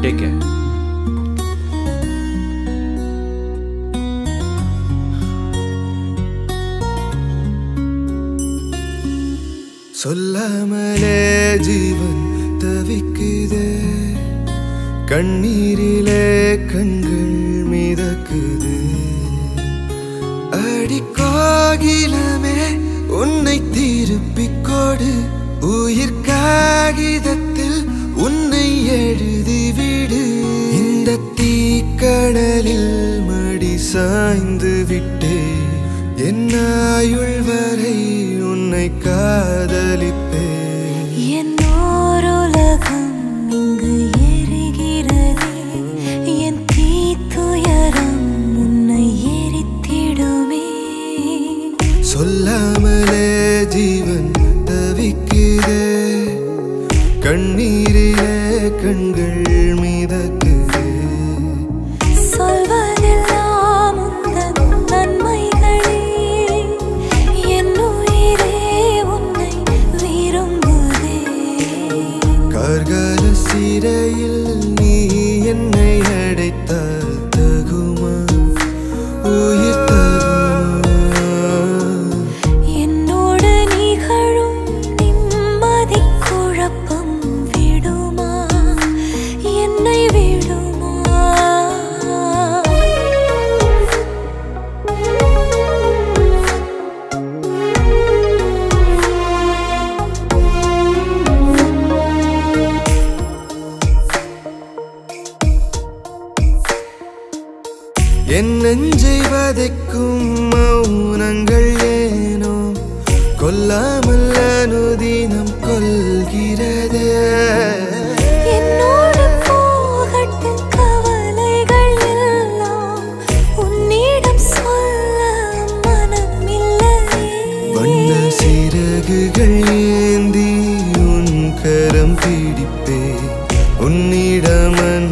take care சொல்லாமலே ஜீவன் தவிக்குதே கண்ணீரிலே கண்கள் மிதக்குது அடிக்கோகிலமே உன்னை திருப்பிக் கொடு உயிர் காகிதத்தில் உன்னை எழுதிவிடு இந்த தீக்கடலில் மடி சாய்ந்து விட்டே என் ஆயுள் வரை உன்னை காதலிப்பே என் ஓருலகம் இங்கு எரிகிறதே என் தீத்துயரம் உன்னை எரித்திடுமே சொல்லாமலே ஜீவன் தவிக்குதே கண்ணீரிலே கண்கள் மிதக்குதே சொல்வதெல்லாம் உந்தன் நன்மைகளே என் உயிரே உன்னை விரும்புதே கார்கால சிறையில் நீ என்னை அடைத்தால் தகுமா உயிர் தகுமா என்னோடு நிகழும் நிம்மதி குழப்பம் விடுமா என்னை விடுமா என் நெஞ்சை வதைக்கும் மௌனங்கள் ஏனோ கொல்லாமல் அனுதினம் கொள்கிறதே என்னோடு போகட்டும் கவலைகள் எல்லாம் உன்னிடம் சொல்ல மனமில்லையே வண்ண சிறகுகள் ஏந்தி உன் கரம் பிடிப்பே உன்னிடம்